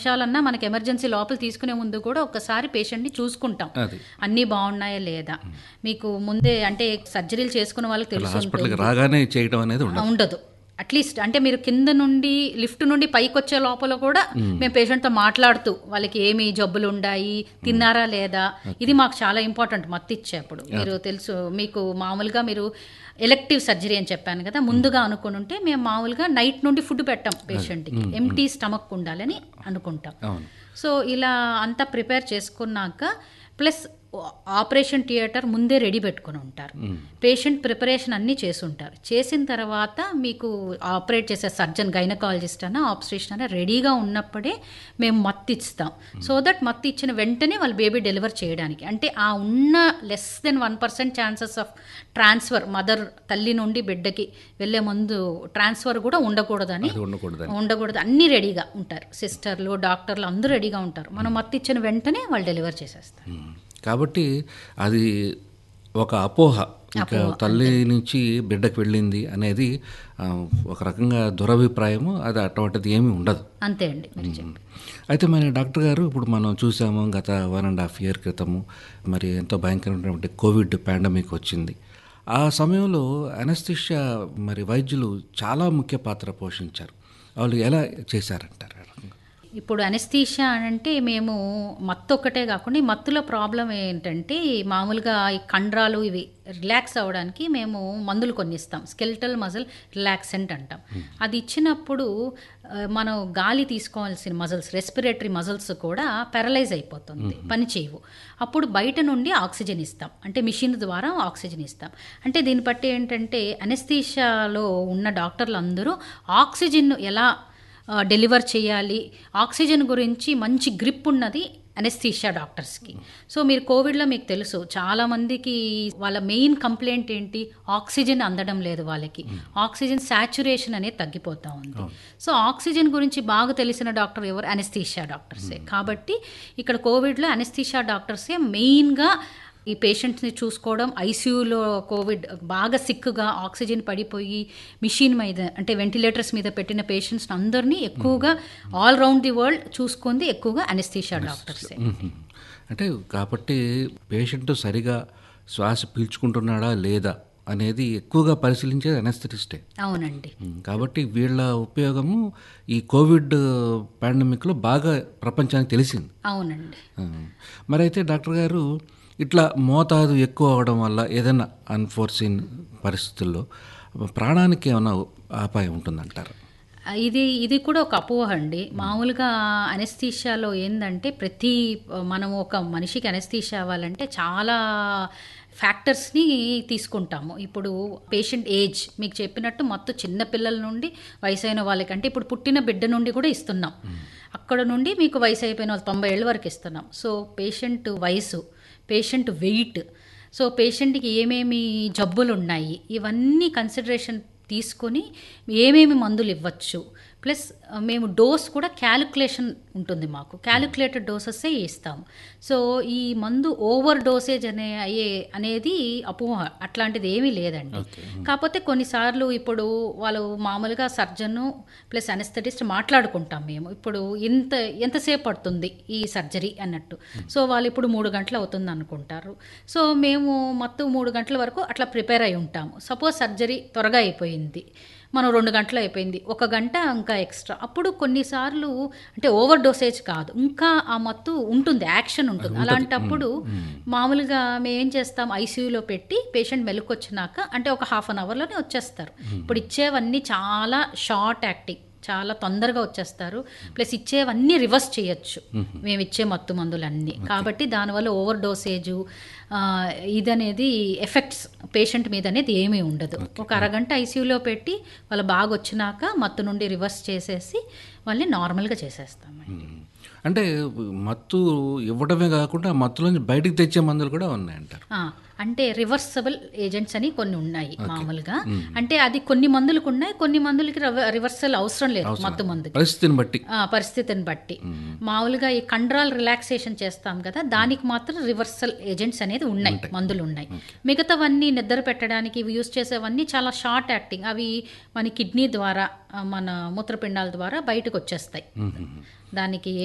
నిమిషాలన్నా మనకి ఎమర్జెన్సీ లోపల తీసుకునే ముందు కూడా ఒక్కసారి పేషెంట్ని చూసుకుంటాం అది అన్నీ బాగున్నాయా లేదా మీకు ముందే అంటే సర్జరీలు చేసుకున్న వాళ్ళకి తెలుసు హాస్పిటల్కి రాగానే చేయడం అనేది ఉండదు ఉండదు అట్లీస్ట్ అంటే మీరు కింద నుండి లిఫ్ట్ నుండి పైకి వచ్చే లోపల కూడా మేము పేషెంట్తో మాట్లాడుతూ వాళ్ళకి ఏమి జబ్బులు ఉన్నాయి తిన్నారా లేదా ఇది మాకు చాలా ఇంపార్టెంట్ మత్తు ఇచ్చేప్పుడు మీరు తెలుసు మీకు మామూలుగా మీరు ఎలెక్టివ్ సర్జరీ అని చెప్పాను కదా ముందుగా అనుకుని ఉంటే మేము మామూలుగా నైట్ నుండి ఫుడ్ పెట్టాం పేషెంట్కి ఎంటీ స్టమక్ ఉండాలని అనుకుంటాం అవును సో ఇలా అంతా ప్రిపేర్ చేసుకున్నాక ప్లస్ ఆపరేషన్ థియేటర్ ముందే రెడీ పెట్టుకుని ఉంటారు పేషెంట్ ప్రిపరేషన్ అన్నీ చేసి ఉంటారు చేసిన తర్వాత మీకు ఆపరేట్ చేసే సర్జన్ గైనకాలజిస్ట్ అన్న ఆపరేషన్ అన్న రెడీగా ఉన్నప్పుడే మేము మత్తు ఇస్తాం సో దట్ మత్తు ఇచ్చిన వెంటనే వాళ్ళు బేబీ డెలివర్ చేయడానికి అంటే ఆ ఉన్న less than one percent chances of transfer mother తల్లి నుండి బిడ్డకి వెళ్ళే ముందు ట్రాన్స్ఫర్ కూడా ఉండకూడదని అది ఉండకూడదు ఉండకూడదు అన్నీ రెడీగా ఉంటారు సిస్టర్లు డాక్టర్లు అందరూ రెడీగా ఉంటారు మనం మత్తు ఇచ్చిన వెంటనే వాళ్ళు డెలివర్ చేసేస్తారు ఉమ్. కాబట్టి అది ఒక అపోహ ఇక తల్లి నుంచి బిడ్డకు వెళ్ళింది అనేది ఆ, ఒక రకంగా దురభిప్రాయము అది అటువంటిది ఏమీ ఉండదు అంతే అండి మీరు చెప్పి అయితే మరి డాక్టర్ గారు ఇప్పుడు మనం చూసాము గత వన్ అండ్ హాఫ్ ఇయర్ క్రితము మరి ఎంతో భయంకరమైనటువంటి కోవిడ్ పాండమిక్ వచ్చింది ఆ సమయంలో అనస్థిషియా మరి వైద్యులు చాలా ముఖ్య పాత్ర పోషించారు వాళ్ళు ఎలా చేశారంటారు ఆ రకంగా? ఇప్పుడు అనెస్థీషియా అంటే మేము మత్తు ఒక్కటే కాకుండా ఈ మత్తులో ప్రాబ్లం ఏంటంటే మామూలుగా ఈ కండరాలు ఇవి రిలాక్స్ అవ్వడానికి మేము మందులు కొన్ని ఇస్తాం స్కెల్టల్ మజిల్ రిలాక్సెంట్ అంటాం అది ఇచ్చినప్పుడు ఆ, మనం గాలి తీసుకోవాల్సిన మజిల్స్ రెస్పిరేటరీ మజిల్స్ కూడా పెరలైజ్ అయిపోతుంది పని చేయవు అప్పుడు బయట నుండి ఆక్సిజన్ ఇస్తాం అంటే మిషన్ ద్వారా ఆక్సిజన్ ఇస్తాం అంటే దీన్ని బట్టి ఏంటంటే అనెస్థీషియాలో ఉన్న డాక్టర్లు అందరూ ఆక్సిజన్ ఎలా ఆ, డెలివర్ చేయాలి ఆక్సిజన్ గురించి మంచి గ్రిప్ ఉన్నది అనెస్థీషియా డాక్టర్స్కి సో మీరు కోవిడ్లో మీకు తెలుసు చాలామందికి వాళ్ళ మెయిన్ కంప్లైంట్ ఏంటి ఆక్సిజన్ అందడం లేదు వాళ్ళకి ఆక్సిజన్ సాచురేషన్ అనేది తగ్గిపోతూ ఉంది సో ఆక్సిజన్ గురించి బాగా తెలిసిన డాక్టర్ ఎవరు అనెస్థీషియా డాక్టర్సే కాబట్టి ఇక్కడ కోవిడ్లో అనెస్థీషియా డాక్టర్సే మెయిన్గా ఈ పేషెంట్స్ని చూసుకోవడం ఐసీయూలో కోవిడ్ బాగా సిక్గా ఆక్సిజన్ పడిపోయి మిషన్ మీద అంటే వెంటిలేటర్స్ మీద పెట్టిన పేషెంట్స్ అందరినీ ఎక్కువగా ఆల్ రౌండ్ ది వరల్డ్ చూసుకుంది ఎక్కువగా అనెస్థీషియా డాక్టర్సే మ్మ్. అంటే కాబట్టి పేషెంట్ సరిగా శ్వాస పీల్చుకుంటున్నాడా లేదా అనేది ఎక్కువగా పరిశీలించేది అనస్థెటిస్టే అవునండి కాబట్టి వీళ్ళ ఉపయోగము ఈ కోవిడ్ పాండమిక్లో బాగా ప్రపంచానికి తెలిసింది అవునండి ఆ. మరి అయితే డాక్టర్ గారు ఇట్లా మోతాదు ఎక్కువ అవడం వల్ల ఏదైనా అన్ఫోర్సిన్ పరిస్థితుల్లో ప్రాణానికి ఏమైనా అపాయం ఉంటుందంటారు ఇది ఇది కూడా ఒక అపోహ అండి మామూలుగా అనెస్థీషియాలో ఏంటంటే ప్రతి మనం ఒక మనిషికి అనెస్థీషియా అవ్వాలంటే చాలా ఫ్యాక్టర్స్ని తీసుకుంటాము ఇప్పుడు పేషెంట్ ఏజ్ మీకు చెప్పినట్టు మొత్తం చిన్న పిల్లల నుండి వయసైన వాళ్ళకి అంటే ఇప్పుడు పుట్టిన బిడ్డ నుండి కూడా ఇస్తున్నాం అక్కడ నుండి మీకు వయసు అయిపోయిన వాళ్ళు తొంభై ఏళ్ళ వరకు ఇస్తున్నాం సో పేషెంట్ వయసు పేషెంట్ వెయిట్ సో పేషెంట్కి ఏమేమి జబ్బులు ఉన్నాయి ఇవన్నీ కన్సిడరేషన్ తీసుకొని ఏమేమి మందులు ఇవ్వచ్చు ప్లస్ ఆ, మేము డోస్ కూడా క్యాలిక్యులేషన్ ఉంటుంది మాకు క్యాలిక్యులేటెడ్ డోసెస్సే ఇస్తాము సో ఈ మందు ఓవర్ డోసేజ్ అనే అయ్యే అనేది అపోహ అట్లాంటిది ఏమీ లేదండి కాకపోతే కొన్నిసార్లు ఇప్పుడు వాళ్ళు మామూలుగా సర్జను ప్లస్ అనెస్థెటిస్ట్ మాట్లాడుకుంటాం మేము ఇప్పుడు ఇంత ఎంతసేపు పడుతుంది ఈ సర్జరీ అన్నట్టు సో వాళ్ళు ఇప్పుడు మూడు గంటలు అవుతుంది అనుకుంటారు సో మేము మొత్తం మూడు గంటల వరకు అట్లా ప్రిపేర్ అయి ఉంటాము సపోజ్ సర్జరీ త్వరగా అయిపోయింది మనం రెండు గంటలు అయిపోయింది ఒక గంట ఇంకా ఎక్స్ట్రా అప్పుడు కొన్నిసార్లు అంటే ఓవర్ డోసేజ్ కాదు ఇంకా ఆ మత్తు ఉంటుంది యాక్షన్ ఉంటుంది అలాంటప్పుడు మామూలుగా మేము ఏం చేస్తాం ఐసీయూలో పెట్టి పేషెంట్ మెలుకొచ్చినాక అంటే ఒక హాఫ్ అన్ అవర్లోనే వచ్చేస్తారు ఇప్పుడు ఇచ్చేవన్నీ చాలా షార్ట్ యాక్టింగ్ చాలా తొందరగా వచ్చేస్తారు ప్లస్ ఇచ్చేవన్నీ రివర్స్ చేయొచ్చు మేము ఇచ్చే మత్తు మందులన్నీ కాబట్టి దానివల్ల ఓవర్ డోసేజు ఇదనేది ఎఫెక్ట్స్ పేషెంట్ మీద అనేది ఏమీ ఉండదు ఒక అరగంట ఐసీయూలో పెట్టి వాళ్ళు బాగా వచ్చినాక మత్తు నుండి రివర్స్ చేసేసి వాళ్ళని నార్మల్గా చేసేస్తామండి మ్మ్. అంటే మత్తు ఇవ్వడమే కాకుండా ఆ మత్తులోంచి బయటికి తెచ్చే మందులు కూడా ఉన్నాయంటారు ఆ, అంటే రివర్సబుల్ ఏజెంట్స్ అని కొన్ని ఉన్నాయి మామూలుగా అంటే అది కొన్ని మందులకు ఉన్నాయి కొన్ని మందులకి రివర్సల్ అవసరం లేదు మత్తు మందుకి పరిస్థితిని బట్టి ఆ, పరిస్థితిని బట్టి మామూలుగా ఈ కండరాల్ రిలాక్సేషన్ చేస్తాం కదా దానికి మాత్రం రివర్సల్ ఏజెంట్స్ అనేది ఉన్నాయి మందులు ఉన్నాయి మిగతావన్నీ నిద్ర పెట్టడానికి ఇవి యూస్ చేసేవన్నీ చాలా షార్ట్ యాక్టింగ్ అవి మన కిడ్నీ ద్వారా ఆ, మన మూత్రపిండాల ద్వారా బయటకు వచ్చేస్తాయి దానికి